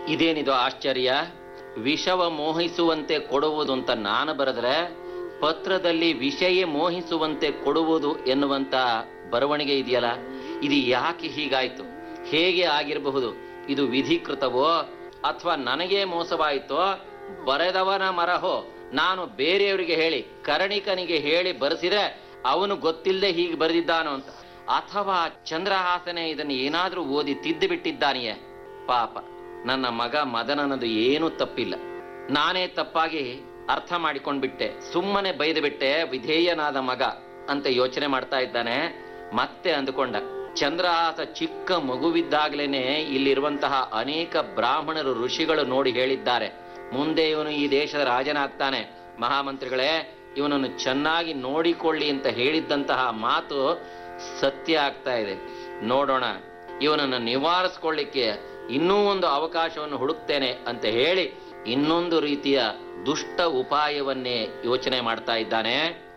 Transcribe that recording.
ಇದೇನಿದು ಆಶ್ಚರ್ಯ ವಿಷವ ಮೋಹಿಸುವಂತೆ ಕೊಡುವುದು ಅಂತ ನಾನು ಬರೆದ್ರೆ ಪತ್ರದಲ್ಲಿ ವಿಷಯ ಮೋಹಿಸುವಂತೆ ಕೊಡುವುದು ಎನ್ನುವಂತ ಬರವಣಿಗೆ ಇದೆಯಲ್ಲ ಇದು ಯಾಕೆ ಹೀಗಾಯ್ತು ಹೇಗೆ ಆಗಿರಬಹುದು ಇದು ವಿಧಿಕೃತವೋ ಅಥವಾ ನನಗೇ ಮೋಸವಾಯಿತೋ ಬರೆದವನ ಮರಹೋ ನಾನು ಬೇರೆಯವರಿಗೆ ಹೇಳಿ ಕರ್ಣಿಕನಿಗೆ ಹೇಳಿ ಬರೆಸಿದ್ರೆ ಅವನು ಗೊತ್ತಿಲ್ಲದೆ ಹೀಗೆ ಬರೆದಿದ್ದಾನೋ ಅಂತ ಅಥವಾ ಚಂದ್ರಹಾಸನೆ ಇದನ್ನು ಏನಾದ್ರೂ ಓದಿ ತಿದ್ದು ಬಿಟ್ಟಿದ್ದಾನೆಯೇ ಪಾಪ ನನ್ನ ಮಗ ಮದನನದು ಏನೂ ತಪ್ಪಿಲ್ಲ ನಾನೇ ತಪ್ಪಾಗಿ ಅರ್ಥ ಮಾಡಿಕೊಂಡ್ಬಿಟ್ಟೆ ಸುಮ್ಮನೆ ಬೈದು ಬಿಟ್ಟೆ ವಿಧೇಯನಾದ ಮಗ ಅಂತ ಯೋಚನೆ ಮಾಡ್ತಾ ಇದ್ದಾನೆ ಮತ್ತೆ ಅಂದುಕೊಂಡ ಚಂದ್ರಹಾಸ ಚಿಕ್ಕ ಮಗುವಿದ್ದಾಗ್ಲೇನೆ ಇಲ್ಲಿರುವಂತಹ ಅನೇಕ ಬ್ರಾಹ್ಮಣರು ಋಷಿಗಳು ನೋಡಿ ಹೇಳಿದ್ದಾರೆ ಮುಂದೆ ಇವನು ಈ ದೇಶದ ರಾಜನಾಗ್ತಾನೆ ಮಹಾಮಂತ್ರಿಗಳೇ ಇವನನ್ನು ಚೆನ್ನಾಗಿ ನೋಡಿಕೊಳ್ಳಿ ಅಂತ ಹೇಳಿದ್ದಂತಹ ಮಾತು ಸತ್ಯ ಆಗ್ತಾ ಇದೆ ನೋಡೋಣ ಇವನನ್ನು ನಿವಾರಿಸ್ಕೊಳ್ಳಿಕ್ಕೆ ಇನ್ನೂ ಒಂದು ಅವಕಾಶವನ್ನು ಹುಡುಕ್ತೇನೆ ಅಂತ ಹೇಳಿ ಇನ್ನೊಂದು ರೀತಿಯ ದುಷ್ಟ ಉಪಾಯವನ್ನೇ ಯೋಚನೆ ಮಾಡ್ತಾ ಇದ್ದಾನೆ